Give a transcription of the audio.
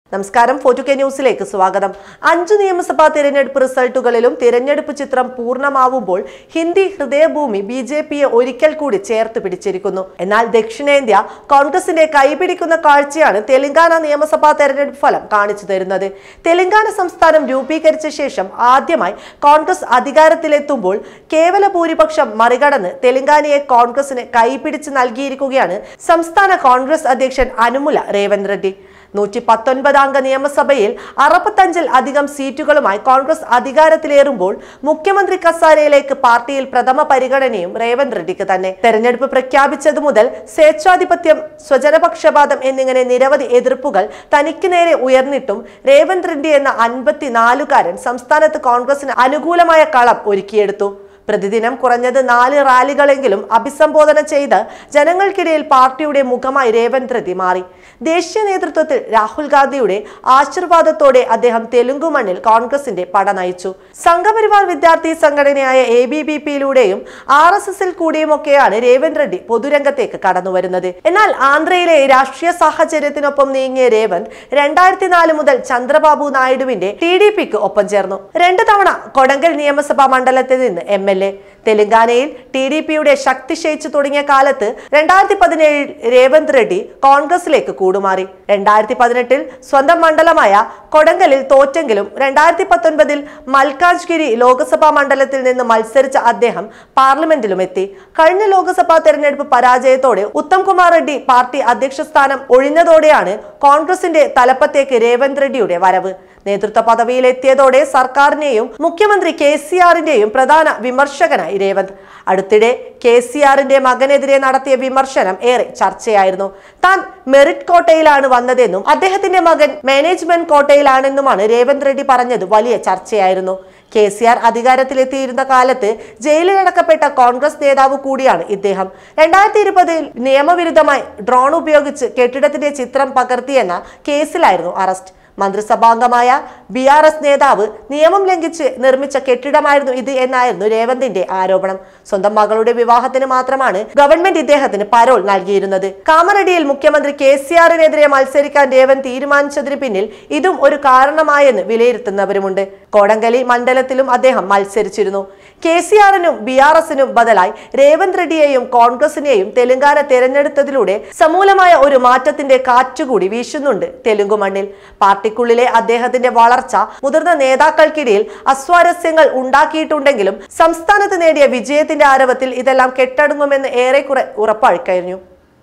നമസ്കാരം ഫോർട്ടു കെ ന്യൂസിലേക്ക് സ്വാഗതം അഞ്ചു നിയമസഭാ തിരഞ്ഞെടുപ്പ് റിസൾട്ടുകളിലും തിരഞ്ഞെടുപ്പ് ചിത്രം പൂർണ്ണമാവുമ്പോൾ ഹിന്ദി ഹൃദയഭൂമി ബി ജെ പിയെ ഒരിക്കൽ കൂടി ചേർത്ത് പിടിച്ചിരിക്കുന്നു എന്നാൽ ദക്ഷിണേന്ത്യ കോൺഗ്രസിന്റെ കൈപിടിക്കുന്ന കാഴ്ചയാണ് തെലങ്കാന നിയമസഭാ തെരഞ്ഞെടുപ്പ് ഫലം കാണിച്ചു തരുന്നത് തെലങ്കാന സംസ്ഥാനം രൂപീകരിച്ച ശേഷം ആദ്യമായി കോൺഗ്രസ് അധികാരത്തിലെത്തുമ്പോൾ കേവല ഭൂരിപക്ഷം മറികടന്ന് തെലങ്കാനയെ കോൺഗ്രസിന് കൈപിടിച്ച് നൽകിയിരിക്കുകയാണ് സംസ്ഥാന കോൺഗ്രസ് അധ്യക്ഷൻ അനുമുല രേവന്ത് റെഡ്ഡി നൂറ്റി പത്തൊൻപതംഗ നിയമസഭയിൽ അറുപത്തഞ്ചിൽ അധികം സീറ്റുകളുമായി കോൺഗ്രസ് അധികാരത്തിലേറുമ്പോൾ മുഖ്യമന്ത്രി കസാരയിലേക്ക് പാർട്ടിയിൽ പ്രഥമ പരിഗണനയും റേവന്ത് റെഡ്ഡിക്ക് തന്നെ തെരഞ്ഞെടുപ്പ് പ്രഖ്യാപിച്ചതു മുതൽ സ്വേച്ഛാധിപത്യം സ്വജനപക്ഷപാതം എന്നിങ്ങനെ നിരവധി എതിർപ്പുകൾ തനിക്ക് നേരെ ഉയർന്നിട്ടും രേവന്ത് റെഡ്ഡി എന്ന അൻപത്തിനാലുകാരൻ സംസ്ഥാനത്ത് കോൺഗ്രസിന് അനുകൂലമായ കളം ഒരുക്കിയെടുത്തു പ്രതിദിനം കുറഞ്ഞത് നാല് റാലികളെങ്കിലും അഭിസംബോധന ചെയ്ത് ജനങ്ങൾക്കിടയിൽ പാർട്ടിയുടെ മുഖമായി രേവന്ത് റെഡ്ഡി മാറി ദേശീയ നേതൃത്വത്തിൽ രാഹുൽ ഗാന്ധിയുടെ ആശീർവാദത്തോടെ അദ്ദേഹം തെലുങ്കു മണ്ണിൽ കോൺഗ്രസിന്റെ പട നയിച്ചു സംഘപരിവാർ വിദ്യാർത്ഥി സംഘടനയായ എ ബി ബി പിയിലൂടെയും ആർ എസ് എസിൽ കൂടിയുമൊക്കെയാണ് രേവന്ത് റെഡ്ഡി പൊതുരംഗത്തേക്ക് കടന്നു വരുന്നത് എന്നാൽ ആന്ധ്രയിലെ രാഷ്ട്രീയ സാഹചര്യത്തിനൊപ്പം നീങ്ങിയ രേവന്ത് രണ്ടായിരത്തി നാല് മുതൽ ചന്ദ്രബാബു നായിഡുവിന്റെ ടി ഡി പിക്ക് ഒപ്പം ചേർന്നു രണ്ട് തവണ കൊടങ്കൽ നിയമസഭാ മണ്ഡലത്തിൽ നിന്ന് എം എൽ എ തെലങ്കാനയിൽ ടി ഡി പിയുടെ ശക്തി ക്ഷയിച്ചു തുടങ്ങിയ കാലത്ത് രണ്ടായിരത്തി പതിനേഴിൽ രേവന്ത് റെഡ്ഡി കോൺഗ്രസിലേക്ക് കൂടുമാറി രണ്ടായിരത്തി പതിനെട്ടിൽ സ്വന്തം മണ്ഡലമായ കൊടങ്കലിൽ തോറ്റെങ്കിലും രണ്ടായിരത്തി പത്തൊൻപതിൽ മൽക്കാജ്ഗിരി ലോക്സഭാ മണ്ഡലത്തിൽ നിന്ന് മത്സരിച്ച അദ്ദേഹം പാർലമെന്റിലും എത്തി കഴിഞ്ഞ ലോക്സഭാ തെരഞ്ഞെടുപ്പ് പരാജയത്തോടെ ഉത്തം കുമാർ റെഡ്ഡി പാർട്ടി അധ്യക്ഷ സ്ഥാനം ഒഴിഞ്ഞതോടെയാണ് കോൺഗ്രസിന്റെ തലപ്പത്തേക്ക് രേവന്ത് റെഡ്ഡിയുടെ വരവ് നേതൃത്വ പദവിയിലെത്തിയതോടെ സർക്കാരിനെയും മുഖ്യമന്ത്രി കെ സി ആറിന്റെയും പ്രധാന വിമർശകനായി രേവന്ത് അടുത്തിടെ കെ സി ആറിന്റെ മകനെതിരെ നടത്തിയ വിമർശനം ഏറെ ചർച്ചയായിരുന്നു താൻ മെറിറ്റ് കോട്ടയിലാണ് വന്നതെന്നും അദ്ദേഹത്തിന്റെ മകൻ മാനേജ്മെന്റ് കോട്ടയിലാണെന്നുമാണ് രേവന്ത് റെഡ്ഡി പറഞ്ഞത് വലിയ ചർച്ചയായിരുന്നു കെ സി ആർ അധികാരത്തിലെത്തിയിരുന്ന കാലത്ത് ജയിലിലടക്കപ്പെട്ട കോൺഗ്രസ് നേതാവ് കൂടിയാണ് ഇദ്ദേഹം രണ്ടായിരത്തി ഇരുപതിൽ നിയമവിരുദ്ധമായി ഡ്രോൺ ഉപയോഗിച്ച് കെട്ടിടത്തിന്റെ ചിത്രം പകർത്തിയെന്ന കേസിലായിരുന്നു അറസ്റ്റ് മന്ത്രിസഭാംഗമായ ബി ആർ എസ് നേതാവ് നിയമം ലംഘിച്ച് നിർമ്മിച്ച കെട്ടിടമായിരുന്നു ഇത് എന്നായിരുന്നു രേവന്തിന്റെ ആരോപണം സ്വന്തം മകളുടെ വിവാഹത്തിന് മാത്രമാണ് ഗവൺമെന്റ് ഇദ്ദേഹത്തിന് പരോൾ നൽകിയിരുന്നത് കാമറഡിയിൽ മുഖ്യമന്ത്രി കെ സി ആറിനെതിരെ മത്സരിക്കാൻ രേവന്ത് തീരുമാനിച്ചതിന് പിന്നിൽ ഇതും ഒരു കാരണമായെന്ന് വിലയിരുത്തുന്നവരുമുണ്ട് കോടങ്കലി മണ്ഡലത്തിലും അദ്ദേഹം മത്സരിച്ചിരുന്നു കെ സി ആറിനും ബി ആർ എസിനും ബദലായി രേവന്ത് റെഡ്ഡിയെയും കോൺഗ്രസിനെയും തെലങ്കാന തെരഞ്ഞെടുത്തതിലൂടെ സമൂലമായ ഒരു മാറ്റത്തിന്റെ കാറ്റുകൂടി വീശുന്നുണ്ട് തെലുങ്കു മണ്ണിൽ പാർട്ടിക്കുള്ളിലെ അദ്ദേഹത്തിന്റെ വളർച്ച മുതിർന്ന നേതാക്കൾക്കിടയിൽ അസ്വാരസ്യങ്ങൾ ഉണ്ടാക്കിയിട്ടുണ്ടെങ്കിലും സംസ്ഥാനത്ത് നേടിയ വിജയത്തിന്റെ ആരവത്തിൽ ഇതെല്ലാം കെട്ടടങ്ങുമെന്ന് ഏറെക്കുറെ ഉറപ്പായി കഴിഞ്ഞു